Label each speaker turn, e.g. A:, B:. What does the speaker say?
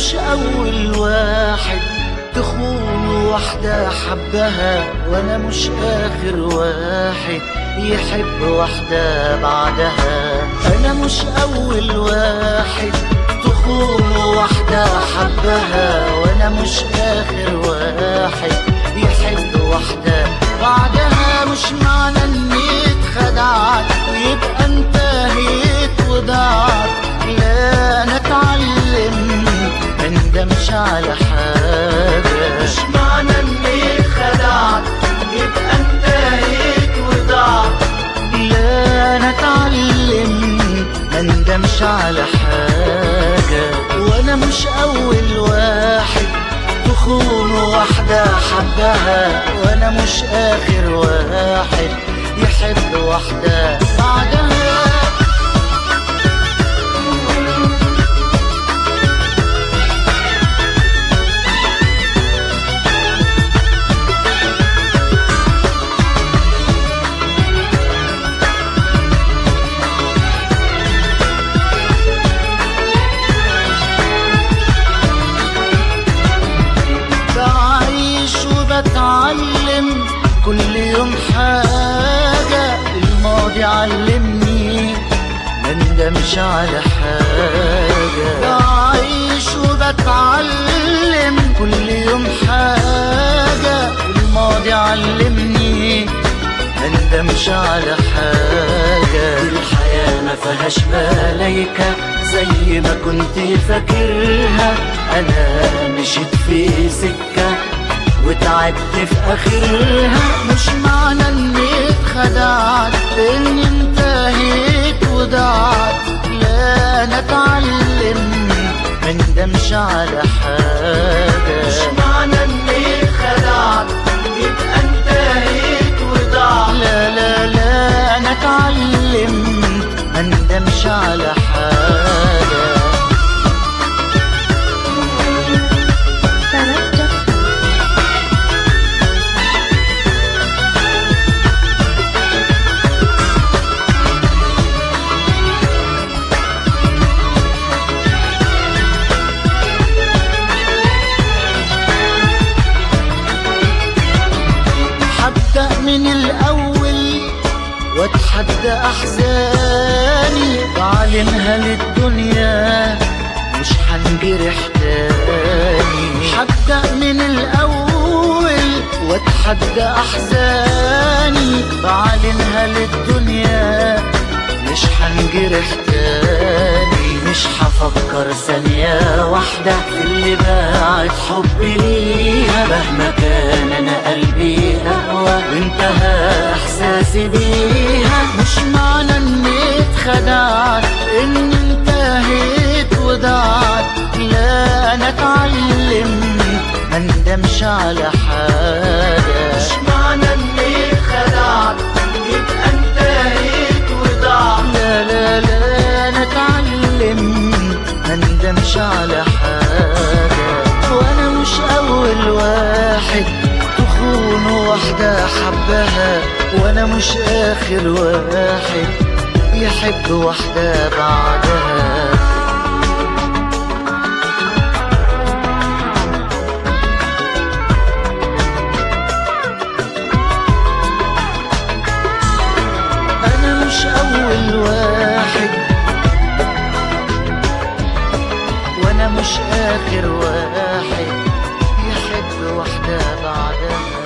A: مش أول واحد تخون واحدة حبها وأنا مش آخر واحد يحب واحدة بعدها أنا مش أول واحد تخون واحدة حبها وأنا مش آخر واحد يحب واحدة بعدها مش معنى إني اتخدعت ويبقى انتهيت وضعت لا أنا اتعلم مندمش على حاجة مش معنى إني اتخدعت يبقى انتهيت وضعت لا أنا اتعلم مندمش على حاجة وأنا مش أول واحد تخون واحدة حبها وأنا مش آخر واحد يحب واحدة بعدها بعيش وبتعلم كل يوم حاجة الماضي علمني مندمش على حاجة بعيش وبتعلم كل يوم حاجة الماضي علمني مندمش على حاجة الحياة ما فيهاش ملايكة زي ما كنت فاكرها أنا مشيت في سكة وتعبت في آخرها مش معنى إني اتخدعت إني انتهيت وضعت لا أنا أتعلم مندمش على حاجة مش معنى إني اتخدعت يبقى انتهيت وضعت لا لا لا أنا أتعلم مندمش على حاجة هبدأ من الأول واتحدى أحزاني بعلنها للدنيا مش هنجرح تاني هبدأ من الأول واتحدى أحزاني بعلنها للدنيا مش هنجرح تاني مش هفكر ثانية واحدة في اللي باعت حبي ليها مهما كان أنا قلبي أقوى وانتهى إحساسي بيها مش معنى إني اتخدعت إني انتهيت وضعت لا أنا أتعلم مندمش على حاجة مش معنى إني اتخدعت يبقى انتهيت وضعت لا لا لا أنا أتعلم مندمش على حاجة وأنا مش أول واحد تخون واحدة حبها وأنا مش آخر واحد يحب واحدة بعدها أنا مش أول واحد وأنا مش آخر واحد يحب واحدة بعدها